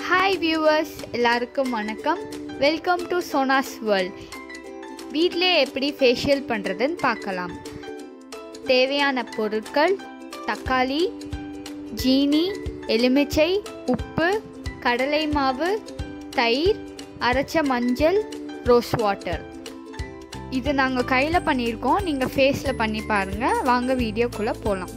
hi viewers எல்லாருக்கும் வணக்கம் welcome to சோனாஸ் world வீட்டிலே எப்படி ஃபேஷியல் பண்ணுறதுன்னு பார்க்கலாம் தேவையான பொருட்கள் தக்காளி ஜீனி எலுமிச்சை உப்பு கடலை மாவு தயிர் அரைச்ச மஞ்சள் ரோஸ் வாட்டர் இது நாங்கள் கையில் பண்ணியிருக்கோம் நீங்கள் ஃபேஸில் பண்ணி பாருங்கள் வாங்க வீடியோக்குள்ளே போகலாம்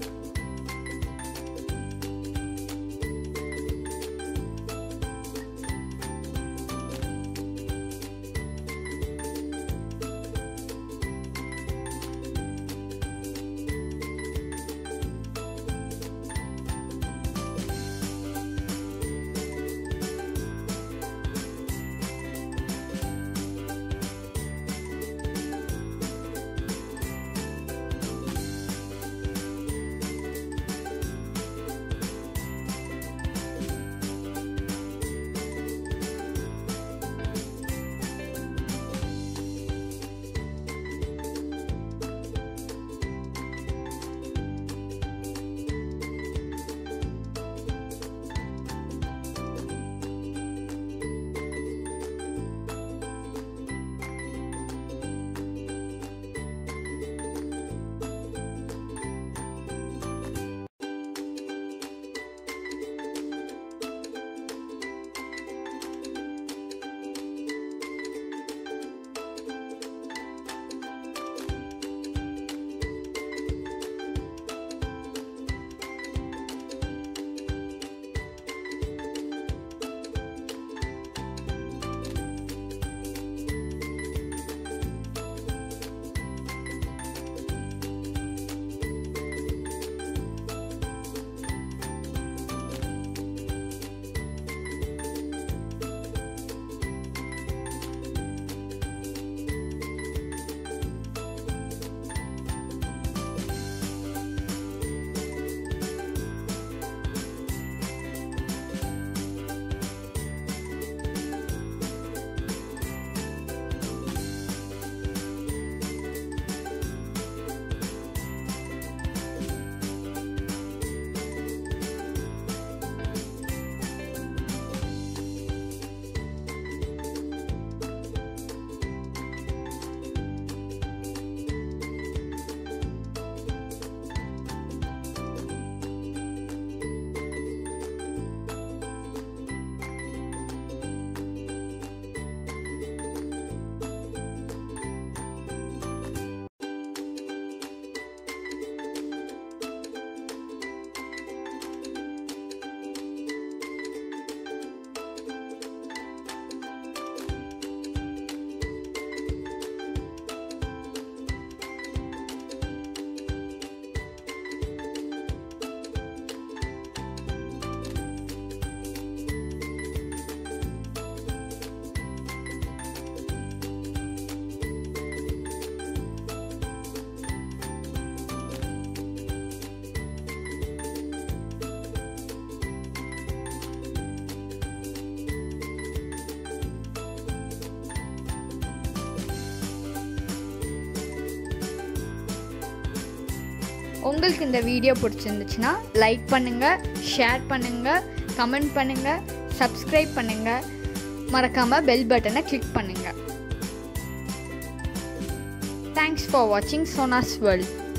உங்களுக்கு இந்த வீடியோ பிடிச்சிருந்துச்சுன்னா லைக் பண்ணுங்கள் ஷேர் பண்ணுங்கள் கமெண்ட் பண்ணுங்கள் சப்ஸ்கிரைப் பண்ணுங்கள் மறக்காமல் பெல் பட்டனை கிளிக் பண்ணுங்கள் தேங்க்ஸ் ஃபார் வாட்சிங் சோனாஸ் வேர்ல்ட்